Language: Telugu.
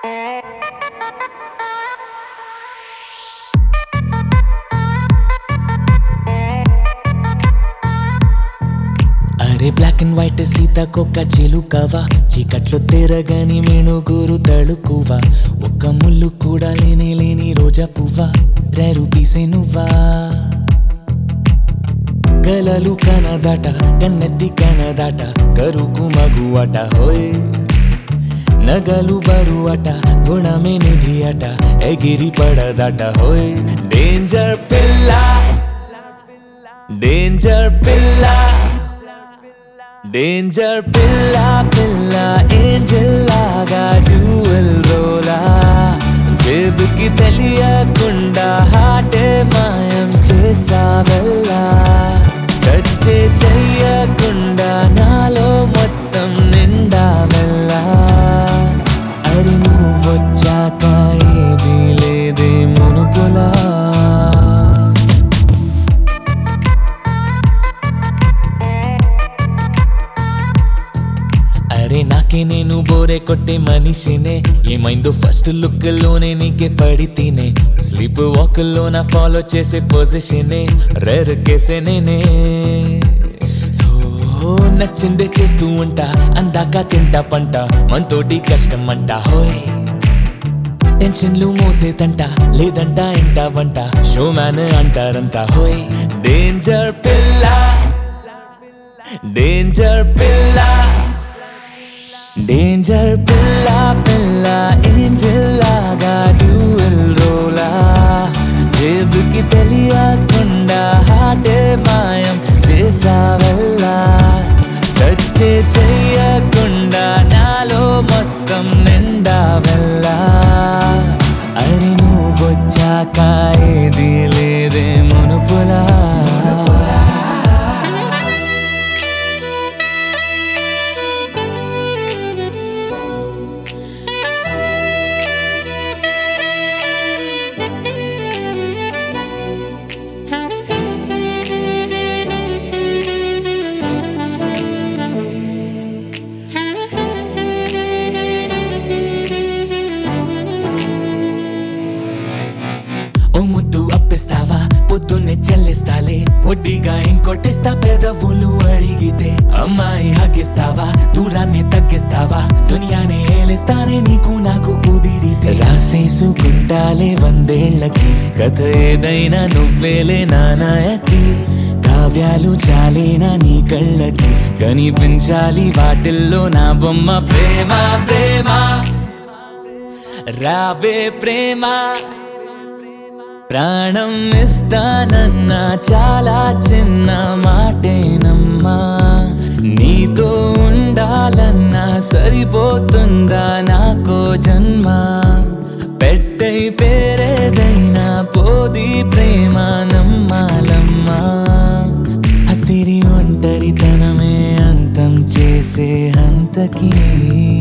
అరే బ్లాక్ అండ్ వైట్ సీతాకొక్క చిలుకవా చీకట్లో తెరగని మెణుగురు తడుకువా ఒక్క ముళ్ళు కూడా లేని లేని రోజా పువ్వా రేరు పీసే నువ్వా కలలు కనదాట కన్నెత్తి కనదాట కరుకు మగువట హోయ్ నగలు బరువట గుణమే నిధి అట ఎగిరి పడదట హోయ్ డేంజర్ పిల్ల డేంజర్ పిల్ల డేంజర్ పిల్ల పిల్ల ఏంజల్ లాగా డ్యూయల్ రోలా జేబుకి తెలియకుండా హాటే మాయం చేసావెల్లా టచ్చే చెయ్యకుండా నాలో మొత్తం నిండా మెల్లా అరి నువ్వు వచ్చాక ఏది లేదే మునుపులా అరే నాకే నేను బోరే కొట్టే మనిషినే ఏమైందో ఫస్ట్ లుక్ లోనే నీకే పడితేనే స్లీప్ వాక్ లోన ఫాలో చేసే పొజిషనే రేర్ కేసే నేనే ఓ నచ్చిందే చేస్తూ ఉంటా అందాక తింటా పంట మనతోటి కష్టం అంట హోయ్ టెన్షన్లు మోసేదంట లేదంట ఇంట వంట షో మ్యాన్ అంటారంట హోయ్ డేంజర్ పిల్ల డేంజర్ పిల్ల డేంజర్ పిల్ల పిల్ల ఏంజల్ లాగా డ్యూయల్ రోలా జేబుకి తెలియకుండా హాటే మాయం చేసావల్లా టచ్చే చెయ్యకుండా నాలో మొత్తం నిండా వెళ్ళా అరి నువ్వు వచ్చాక ఏది లేదే మునుపులా ఓ ముద్దు అప్పిస్తావా పొద్దున్నే చెల్లిస్తాలే వడ్డీగా ఇంకొట్టిస్తా పెదవులు అడిగితే అమ్మాయి హగిస్తావా దూరాన్ని తగ్గిస్తావా దునియానే ఏలిస్తానే నీకు నాకు కుదిరితే రాసేసుకుంటాలే వందేళ్లకి కథ ఏదైనా నువ్వేలే నానాయకి కావ్యాలు చాలేనా నీ కళ్ళకి కనిపించాలి వాటిల్లో నా బొమ్మ ప్రేమ ప్రేమ రావే ప్రేమ ప్రాణం ఇస్తానన్న చాలా చిన్న మాటేనమ్మా నీతో ఉండాలన్నా సరిపోతుందా నాకో జన్మ పెట్టై పేరేదైనా పోది ప్రేమ నమ్మాలమ్మా అతిరి ఒంటరితనమే అంతం చేసే హంతకి